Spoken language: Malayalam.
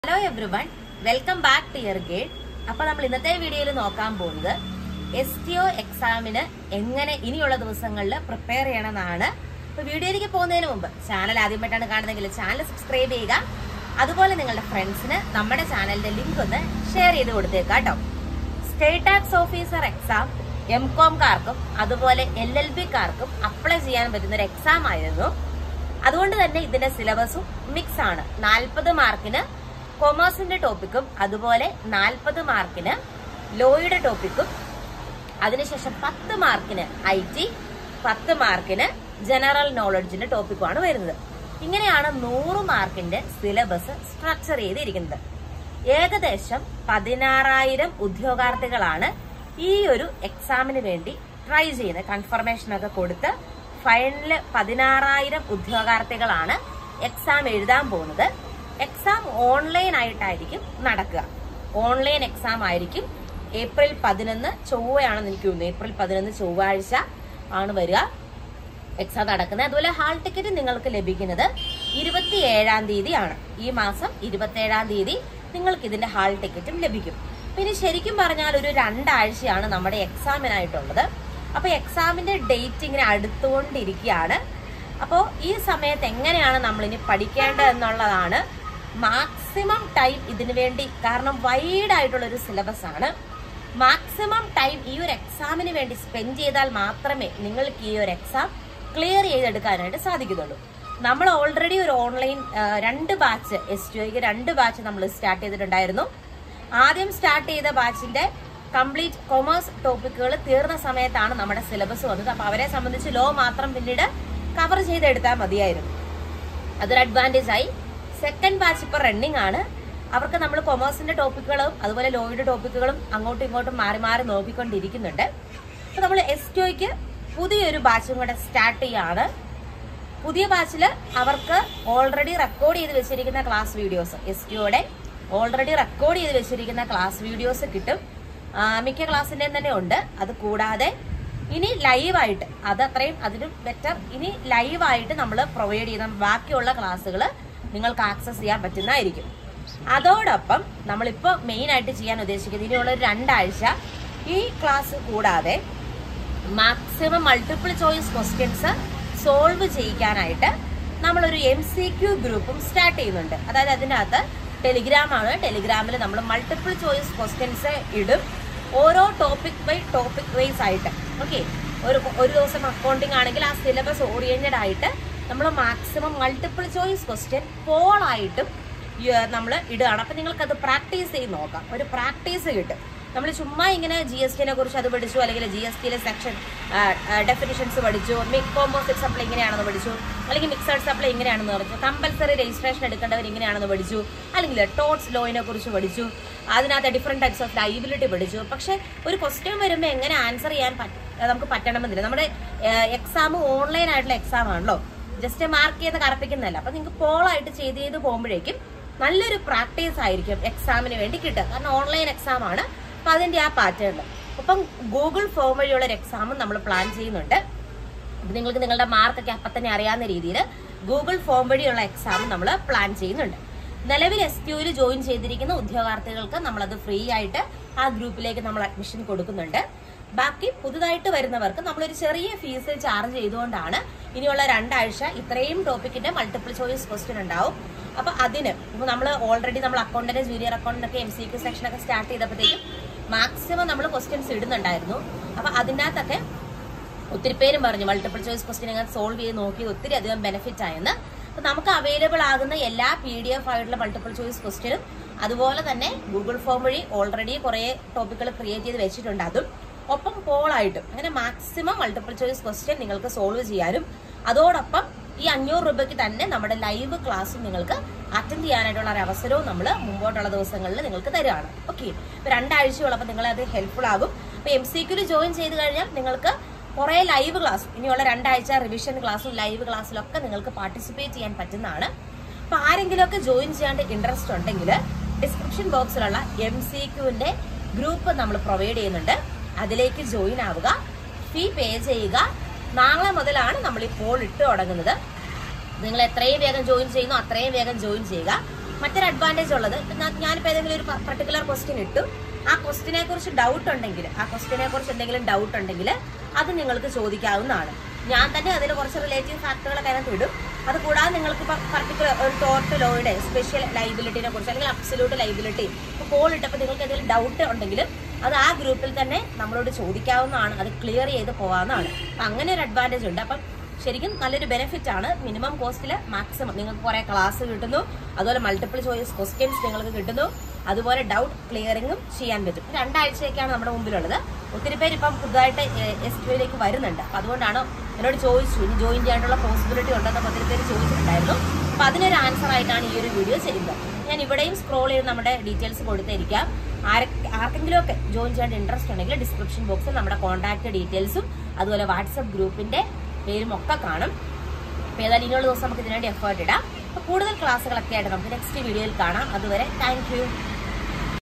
hello everyone welcome back to ഇയർ ഗേഡ് അപ്പൊ നമ്മൾ ഇന്നത്തെ വീഡിയോയിൽ നോക്കാൻ പോകുന്നത് എസ് ടി ഒ എക്സാമിന് എങ്ങനെ ഇനിയുള്ള ദിവസങ്ങളിൽ പ്രിപ്പയർ ചെയ്യണമെന്നാണ് അപ്പൊ വീഡിയോയിലേക്ക് പോകുന്നതിന് മുമ്പ് ചാനൽ ആദ്യമായിട്ടാണ് കാണുന്നതെങ്കിൽ ചാനൽ സബ്സ്ക്രൈബ് ചെയ്യുക അതുപോലെ നിങ്ങളുടെ ഫ്രണ്ട്സിന് നമ്മുടെ ചാനലിന്റെ ലിങ്ക് ഒന്ന് ഷെയർ ചെയ്ത് കൊടുത്തേക്കാം കേട്ടോ state tax officer exam M കോംകാർക്കും അതുപോലെ എൽ എൽ ബിക്കാർക്കും അപ്ലൈ ചെയ്യാൻ പറ്റുന്ന ഒരു എക്സാം ആയിരുന്നു അതുകൊണ്ട് തന്നെ ഇതിന്റെ സിലബസും മിക്സ് ആണ് നാൽപ്പത് മാർക്കിന് കൊമേഴ്സിന്റെ ടോപ്പിക്കും അതുപോലെ നാൽപ്പത് മാർക്കിന് ലോയുടെ ടോപ്പിക്കും അതിനുശേഷം പത്ത് മാർക്കിന് ഐ ടി പത്ത് മാർക്കിന് ജനറൽ നോളജിന്റെ ടോപ്പിക്കുമാണ് വരുന്നത് ഇങ്ങനെയാണ് നൂറ് മാർക്കിന്റെ സിലബസ് സ്ട്രക്ചർ ചെയ്തിരിക്കുന്നത് ഏകദേശം പതിനാറായിരം ഉദ്യോഗാർത്ഥികളാണ് ഈ ഒരു എക്സാമിന് വേണ്ടി ട്രൈ ചെയ്യുന്നത് കൺഫർമേഷൻ ഒക്കെ കൊടുത്ത് ഫൈനല് പതിനാറായിരം ഉദ്യോഗാർത്ഥികളാണ് എക്സാം എഴുതാൻ പോകുന്നത് എക്സാം ഓൺലൈൻ ആയിട്ടായിരിക്കും നടക്കുക ഓൺലൈൻ എക്സാം ആയിരിക്കും ഏപ്രിൽ പതിനൊന്ന് ചൊവ്വയാണെന്ന് എനിക്ക് തോന്നുന്നു ഏപ്രിൽ പതിനൊന്ന് ചൊവ്വാഴ്ച ആണ് വരിക എക്സാം നടക്കുന്നത് അതുപോലെ ഹാൾ ടിക്കറ്റ് നിങ്ങൾക്ക് ലഭിക്കുന്നത് ഇരുപത്തി ഏഴാം തീയതിയാണ് ഈ മാസം ഇരുപത്തി ഏഴാം തീയതി നിങ്ങൾക്ക് ഇതിന്റെ ഹാൾ ടിക്കറ്റും ലഭിക്കും പിന്നെ ശരിക്കും പറഞ്ഞാൽ ഒരു രണ്ടാഴ്ചയാണ് നമ്മുടെ എക്സാമിനായിട്ടുള്ളത് അപ്പൊ എക്സാമിന്റെ ഡേറ്റ് ഇങ്ങനെ അടുത്തുകൊണ്ടിരിക്കുകയാണ് അപ്പോൾ ഈ സമയത്ത് എങ്ങനെയാണ് നമ്മൾ ഇനി പഠിക്കേണ്ടത് എന്നുള്ളതാണ് മാക്സിമം ടൈം ഇതിനു വേണ്ടി കാരണം വൈഡ് ആയിട്ടുള്ള ഒരു സിലബസ് ആണ് മാക്സിമം ടൈം ഈ ഒരു എക്സാമിന് വേണ്ടി സ്പെൻഡ് ചെയ്താൽ മാത്രമേ നിങ്ങൾക്ക് ഈ ഒരു എക്സാം ക്ലിയർ ചെയ്തെടുക്കാനായിട്ട് സാധിക്കുന്നുള്ളൂ നമ്മൾ ഓൾറെഡി ഒരു ഓൺലൈൻ രണ്ട് ബാച്ച് എസ് ടി ഒക്ക് രണ്ട് ബാച്ച് നമ്മൾ സ്റ്റാർട്ട് ചെയ്തിട്ടുണ്ടായിരുന്നു ആദ്യം സ്റ്റാർട്ട് ചെയ്ത ബാച്ചിന്റെ കംപ്ലീറ്റ് കൊമേഴ്സ് ടോപ്പിക്കുകൾ തീർന്ന സമയത്താണ് നമ്മുടെ സിലബസ് വന്നത് അപ്പൊ അവരെ സംബന്ധിച്ച് ലോ മാത്രം പിന്നീട് കവർ ചെയ്തെടുത്താൽ മതിയായിരുന്നു അതൊരു അഡ്വാൻറ്റേജ് ആയി സെക്കൻഡ് ബാച്ച് ഇപ്പൊ റണ്ണിങ് ആണ് അവർക്ക് നമ്മൾ കൊമേഴ്സിന്റെ ടോപ്പിക്കുകളും അതുപോലെ ലോയുടെ ടോപ്പിക്കുകളും അങ്ങോട്ടും ഇങ്ങോട്ടും മാറി മാറി നോക്കിക്കൊണ്ടിരിക്കുന്നുണ്ട് അപ്പൊ നമ്മൾ എസ് ടിഒക്ക് പുതിയൊരു ബാച്ചും കൂടെ സ്റ്റാർട്ട് ചെയ്യാണ് പുതിയ ബാച്ചിൽ അവർക്ക് ഓൾറെഡി റെക്കോർഡ് ചെയ്ത് വെച്ചിരിക്കുന്ന ക്ലാസ് വീഡിയോസ് എസ് ടിഒയുടെ ഓൾറെഡി റെക്കോർഡ് ചെയ്ത് വെച്ചിരിക്കുന്ന ക്ലാസ് വീഡിയോസ് കിട്ടും ആ, മിക്ക ക്ലാസ്സിന്റെയും തന്നെ ഉണ്ട് അത് കൂടാതെ ഇനി ലൈവായിട്ട് അത് അത്രയും അതിലും ബെറ്റർ ഇനി ലൈവായിട്ട് നമ്മൾ പ്രൊവൈഡ് ചെയ്യുന്ന ബാക്കിയുള്ള ക്ലാസ്സുകൾ നിങ്ങൾക്ക് ആക്സസ് ചെയ്യാൻ പറ്റുന്നതായിരിക്കും അതോടൊപ്പം നമ്മളിപ്പോൾ മെയിൻ ആയിട്ട് ചെയ്യാൻ ഉദ്ദേശിക്കുന്നത് ഇനിയുള്ള ഒരു രണ്ടാഴ്ച ഈ ക്ലാസ് കൂടാതെ maximum multiple choice questions solve ചെയ്യിക്കാനായിട്ട് നമ്മളൊരു എം സി ക്യു ഗ്രൂപ്പും സ്റ്റാർട്ട് ചെയ്യുന്നുണ്ട് അതായത് അതിനകത്ത് ടെലിഗ്രാമാണ് ടെലിഗ്രാമിൽ നമ്മൾ മൾട്ടിപ്പിൾ ചോയ്സ് ക്വസ്റ്റ്യൻസ് ഇടും ഓരോ ടോപ്പിക് ബൈ ടോപ്പിക് വൈസ് ആയിട്ട് ഓക്കെ ഒരു ഒരു ദിവസം അക്കൗണ്ടിങ് ആണെങ്കിൽ ആ സിലബസ് ഓറിയന്റഡ് ആയിട്ട് നമ്മൾ maximum multiple choice question poll ആയിട്ടും നമ്മൾ ഇടുകയാണ് അപ്പൊ നിങ്ങൾക്ക് അത് പ്രാക്ടീസ് ചെയ്ത് നോക്കാം ഒരു പ്രാക്ടീസ് കിട്ടും നമ്മൾ ചുമ്മാ ഇങ്ങനെ ജി എസ് ടിനെ കുറിച്ച് അത് പഠിച്ചു അല്ലെങ്കിൽ ജി എസ് ടിയിലെ സെക്ഷൻ ഡെഫിനിഷൻസ് പഠിച്ചു മിക് കോമ്പോസിറ്റ് സപ്ലൈ ഇങ്ങനെയാണെന്ന് പഠിച്ചു അല്ലെങ്കിൽ മിക്സഡ് സപ്ലൈ ഇങ്ങനെയാണെന്ന് പഠിച്ചു കമ്പൽസറി രജിസ്ട്രേഷൻ എടുക്കേണ്ടവർ ഇങ്ങനെയാണെന്ന് പഠിച്ചു അല്ലെങ്കിൽ ടോട്ട്സ് ലോയിനെ കുറിച്ച് പഠിച്ചു അതിനകത്ത് ഡിഫറെന്റ് ടൈപ്സ് ഓഫ് ലൈബിലിറ്റി പഠിച്ചു പക്ഷെ ഒരു ക്വസ്റ്റ്യൻ വരുമ്പോൾ എങ്ങനെ ആൻസർ ചെയ്യാൻ പറ്റ- നമുക്ക് പറ്റണമെന്നില്ല നമ്മുടെ എക്സാം ഓൺലൈൻ ആയിട്ടുള്ള എക്സാം ആണല്ലോ ജസ്റ്റ് മാർക്ക് ചെയ്ത് കറപ്പിക്കുന്നതല്ല അപ്പൊ നിങ്ങൾക്ക് പോളായിട്ട് ചെയ്ത് ചെയ്ത് പോകുമ്പോഴേക്കും നല്ലൊരു പ്രാക്ടീസ് ആയിരിക്കും എക്സാമിന് വേണ്ടി കിട്ടുക കാരണം ഓൺലൈൻ എക്സാം ആണ് അപ്പൊ അതിന്റെ ആ പാറ്റേൺ അപ്പം ഗൂഗിൾ ഫോം വഴിയുള്ള ഒരു എക്സാമും നമ്മൾ പ്ലാൻ ചെയ്യുന്നുണ്ട് അപ്പൊ നിങ്ങൾക്ക് നിങ്ങളുടെ മാർക്കൊക്കെ അപ്പം തന്നെ അറിയാവുന്ന രീതിയിൽ ഗൂഗിൾ ഫോം വഴിയുള്ള എക്സാം നമ്മൾ പ്ലാൻ ചെയ്യുന്നുണ്ട് നിലവിൽ എസ് ക്യൂവിൽ ജോയിൻ ചെയ്തിരിക്കുന്ന ഉദ്യോഗാർത്ഥികൾക്ക് നമ്മളത് ഫ്രീ ആയിട്ട് ആ ഗ്രൂപ്പിലേക്ക് നമ്മൾ അഡ്മിഷൻ കൊടുക്കുന്നുണ്ട് ബാക്കി പുതുതായിട്ട് വരുന്നവർക്ക് നമ്മളൊരു ചെറിയ ഫീസ് ചാർജ് ചെയ്തുകൊണ്ടാണ് ഇനിയുള്ള രണ്ടാഴ്ച ഇത്രയും ടോപ്പിക്കിന്റെ മൾട്ടിപ്പിൾ ചോയ്സ് ക്വസ്റ്റ്യൻ ഉണ്ടാവും അപ്പൊ അതിന് ഇപ്പൊ നമ്മൾ ഓൾറെഡി നമ്മൾ അക്കൗണ്ടിന്റെ ജൂനിയർ അക്കൗണ്ടിനൊക്കെ എം സി ക്യു സെക്ഷൻ ഒക്കെ സ്റ്റാർട്ട് ചെയ്തപ്പോഴത്തേക്കും മാക്സിമം നമ്മൾ ക്വസ്റ്റ്യൻസ് ഇടുന്നുണ്ടായിരുന്നു അപ്പൊ അതിനകത്തൊക്കെ ഒത്തിരി പേരും പറഞ്ഞു മൾട്ടിപ്പിൾ ചോയ്സ് ക്വസ്റ്റ്യൻ ഞാൻ സോൾവ് ചെയ്ത് നോക്കി ഒത്തിരി അധികം ബെനിഫിറ്റ് ആയെന്ന് അപ്പൊ നമുക്ക് അവൈലബിൾ ആകുന്ന എല്ലാ പി ഡി എഫ് ആയിട്ടുള്ള മൾട്ടിപ്പിൾ ചോയ്സ് ക്വസ്റ്റ്യനും അതുപോലെ തന്നെ ഗൂഗിൾ ഫോം വഴി ഓൾറെഡി കുറെ ടോപ്പിക്കുകൾ ക്രിയേറ്റ് ചെയ്ത് വെച്ചിട്ടുണ്ട് അതും ഒപ്പം പോളായിട്ടും അങ്ങനെ മാക്സിമം മൾട്ടിപ്പിൾ ചോയ്സ് ക്വസ്റ്റ്യൻ നിങ്ങൾക്ക് സോൾവ് ചെയ്യാനും അതോടൊപ്പം ഈ അഞ്ഞൂറ് രൂപയ്ക്ക് തന്നെ നമ്മുടെ ലൈവ് ക്ലാസ്സും നിങ്ങൾക്ക് അറ്റൻഡ് ചെയ്യാനായിട്ടുള്ള ഒരു അവസരവും നമ്മൾ മുമ്പോട്ടുള്ള ദിവസങ്ങളിൽ നിങ്ങൾക്ക് തരുകയാണ് ഓക്കെ ഇപ്പൊ രണ്ടാഴ്ചയുള്ളപ്പോൾ നിങ്ങളെ അത് ഹെൽപ്ഫുൾ ആകും അപ്പൊ എം സി ക്യൂല് ജോയിൻ ചെയ്ത് കഴിഞ്ഞാൽ നിങ്ങൾക്ക് കുറെ ലൈവ് ക്ലാസ് ഇനിയുള്ള രണ്ടാഴ്ച റിവിഷൻ ക്ലാസ്സും ലൈവ് ക്ലാസ്സിലൊക്കെ നിങ്ങൾക്ക് പാർട്ടിസിപ്പേറ്റ് ചെയ്യാൻ പറ്റുന്നതാണ് അപ്പൊ ആരെങ്കിലുമൊക്കെ ജോയിൻ ചെയ്യാണ്ട് ഇൻട്രസ്റ്റ് ഉണ്ടെങ്കിൽ ഡിസ്ക്രിപ്ഷൻ ബോക്സിലുള്ള എം സി ക്യൂവിന്റെ ഗ്രൂപ്പ് നമ്മൾ പ്രൊവൈഡ് ചെയ്യുന്നുണ്ട് അതിലേക്ക് ജോയിൻ ആവുക ഫീ പേ ചെയ്യുക നാളെ മുതലാണ് നമ്മൾ ഈ പോൾ ഇട്ട് തുടങ്ങുന്നത് നിങ്ങൾ എത്രയും വേഗം ജോയിൻ ചെയ്യുന്നു അത്രയും വേഗം ജോയിൻ ചെയ്യുക മറ്റൊരു അഡ്വാൻറ്റേജ് ഉള്ളത് ഞാൻ- ഞാനിപ്പോ ഏതെങ്കിലും ഒരു പർട്ടിക്കുലർ ക്വസ്റ്റ്യൻ ഇട്ടു ആ ക്വസ്റ്റിനെ കുറിച്ച് ഡൗട്ട് ഉണ്ടെങ്കിൽ ആ ക്വസ്റ്റിനെ കുറിച്ച് എന്തെങ്കിലും ഡൗട്ട് ഉണ്ടെങ്കിൽ അത് നിങ്ങൾക്ക് ചോദിക്കാവുന്നതാണ് ഞാൻ തന്നെ അതിൽ കുറച്ച് റിലേറ്റീവ് ഫാക്ടറുകളൊക്കെ അതിനകത്ത് ഇടും അത് കൂടാതെ നിങ്ങൾക്ക് പർട്ടിക്കുലർ ഒരു ടോർട്ട് ലോയുടെ സ്പെഷ്യൽ ലൈബിലിറ്റിനെ കുറിച്ച് അല്ലെങ്കിൽ അബ്സല്യൂട്ട് ലൈബിലിറ്റി ഇപ്പോൾ കോൾ ഇട്ടപ്പോൾ നിങ്ങൾക്ക് എന്തെങ്കിലും ഡൗട്ട് ഉണ്ടെങ്കിൽ അത് ആ ഗ്രൂപ്പിൽ തന്നെ നമ്മളോട് ചോദിക്കാവുന്നതാണ് അത് ക്ലിയർ ചെയ്ത് പോകാവുന്നതാണ് അപ്പം അങ്ങനെ ഒരു അഡ്വാൻറ്റേജ് ഉണ്ട് അപ്പം ശരിക്കും നല്ലൊരു ബെനിഫിറ്റ് ആണ് മിനിമം കോസ്റ്റിൽ മാക്സിമം നിങ്ങൾക്ക് കുറെ ക്ലാസ് കിട്ടുന്നു അതുപോലെ മൾട്ടിപ്പിൾ ചോയ്സ് ക്വസ്റ്റ്യൻസ് നിങ്ങൾക്ക് കിട്ടുന്നു അതുപോലെ ഡൗട്ട് ക്ലിയറിംഗും ചെയ്യാൻ പറ്റും രണ്ടാഴ്ചയൊക്കെയാണ് നമ്മുടെ മുമ്പിലുള്ളത് ഒത്തിരി പേര് ഇപ്പം പുതുതായിട്ട് എസ് ടിയിലേക്ക് വരുന്നുണ്ട് അപ്പം അതുകൊണ്ടാണ് എന്നോട് ചോദിച്ചു ഇനി ജോയിൻ ചെയ്യാനുള്ള പോസിബിലിറ്റി ഉണ്ടെന്ന് ഒത്തിരി പേര് ചോദിച്ചിട്ടുണ്ടായിരുന്നു അപ്പം അതിനൊരു ആൻസർ ആയിട്ടാണ് ഈ ഒരു വീഡിയോ ചെയ്യുന്നത് ഞാൻ ഇവിടെയും സ്ക്രോൾ ചെയ്ത് നമ്മുടെ ഡീറ്റെയിൽസ് കൊടുത്തിരിക്കാം ആരെ ആർക്കെങ്കിലും ഒക്കെ ജോയിൻ ചെയ്യാൻ ഇൻട്രസ്റ്റ് ഉണ്ടെങ്കിൽ ഡിസ്ക്രിപ്ഷൻ ബോക്സിൽ നമ്മുടെ കോൺടാക്ട് ഡീറ്റെയിൽസും അതുപോലെ വാട്സപ്പ് ഗ്രൂപ്പിന്റെ പേരും ഒക്കെ കാണും അപ്പോൾ ഏതായാലും ഇനിയുള്ള ദിവസം നമുക്ക് ഇതിനുവേണ്ടി എഫേർട്ട് ഇടാം അപ്പോൾ കൂടുതൽ ക്ലാസ്സുകളൊക്കെ ആയിട്ട് നമുക്ക് നെക്സ്റ്റ് വീഡിയോയിൽ കാണാം അതുവരെ താങ്ക്